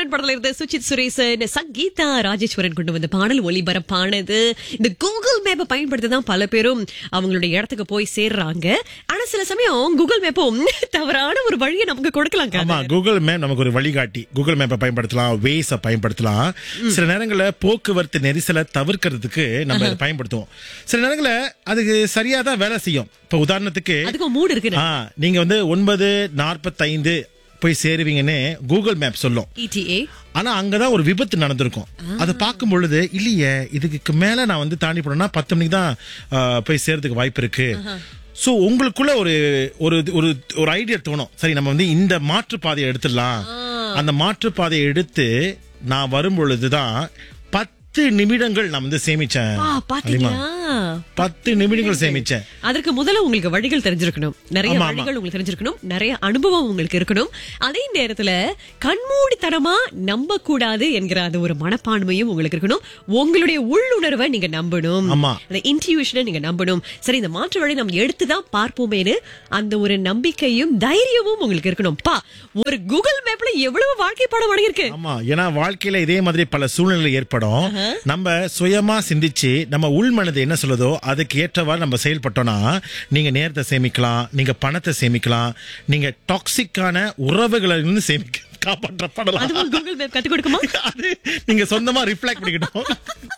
வீரன் படத்துல இருந்த சுச்சித் சுரேசன் சங்கீதா ராஜேஸ்வரன் கொண்டு வந்த பாடல் ஒளிபரப்பானது இந்த கூகுள் மேப்பை பயன்படுத்தி தான் பல பேரும் அவங்களுடைய இடத்துக்கு போய் சேர்றாங்க ஆனா சில சமயம் கூகுள் மேப்பும் தவறான ஒரு வழியை நமக்கு கொடுக்கலாங்க ஆமா கூகுள் மேப் நமக்கு ஒரு வழிகாட்டி கூகுள் மேப்பை பயன்படுத்தலாம் வேஸ பயன்படுத்தலாம் சில நேரங்களில் போக்குவரத்து நெரிசலை தவிர்க்கிறதுக்கு நம்ம இதை பயன்படுத்துவோம் சில நேரங்களில் அதுக்கு சரியா தான் வேலை செய்யும் இப்ப உதாரணத்துக்கு அதுக்கு மூடு இருக்கு ஆ, நீங்க வந்து ஒன்பது நாற்பத்தைந்து போய் சேருவீங்கன்னு கூகுள் மேப் சொல்லும் இடிஏ ஆனா அங்கதான் ஒரு விபத்து நடந்திருக்கும் அதை பார்க்கும் பொழுது இல்லையே இதுக்கு மேல நான் வந்து தாண்டி போனேன்னா பத்து மணிக்கு தான் ஆ, போய் சேர்றதுக்கு வாய்ப்பு இருக்கு சோ உங்களுக்குள்ள ஒரு ஒரு ஒரு ஒரு ஐடியா தோணும் சரி நம்ம வந்து இந்த மாற்று பாதையை எடுத்துடலாம் அந்த மாற்று பாதையை எடுத்து நான் வரும் பொழுதுதான் பத்து நிமிடங்கள் நான் வந்து சேமிச்சேன் ஆ, பாத்தீங்களா பத்து நிமிடங்கள் சேமிச்சேன் அதற்கு முதல்ல உங்களுக்கு வழிகள் தெரிஞ்சிருக்கணும் நிறைய ஆமா, ஆமா. வழிகள் உங்களுக்கு தெரிஞ்சிருக்கணும் நிறைய அனுபவம் உங்களுக்கு இருக்கணும் அதே நேரத்துல கண்மூடித்தனமா நம்ப கூடாது என்கிற அந்த ஒரு மனப்பான்மையும் உங்களுக்கு இருக்கணும் உங்களுடைய உள்ளுணர்வை நீங்க நம்பணும் ஆமா. அந்த இன்ட்யூஷனை நீங்க நம்பணும் சரி இந்த மாற்று வழி நம்ம எடுத்துதான் பார்ப்போமேனு அந்த ஒரு நம்பிக்கையும் தைரியமும் உங்களுக்கு இருக்கணும் பா ஒரு கூகுள் மேப்ல எவ்வளவு வாழ்க்கை பாடம் அடங்கியிருக்கு ஆமா ஏன்னா வாழ்க்கையில இதே மாதிரி பல சூழ்நிலை ஏற்படும் நம்ம சுயமா சிந்திச்சு நம்ம உள் மனது என்ன சொல்லுதோ அதுக்கு ஏற்றவாறு நம்ம செயல்பட்டோம்னா நீங்க நேரத்தை சேமிக்கலாம் நீங்க பணத்தை சேமிக்கலாம் நீங்க டாக்ஸிக்கான உறவுகளை இருந்து சேமிக்க காப்பாற்றப்படலாம் அதுவும் கூகுள் மேப் கத்து கொடுக்குமா அது நீங்க சொந்தமா ரிஃப்ளெக்ட் பண்ணிக்கிட்டோம்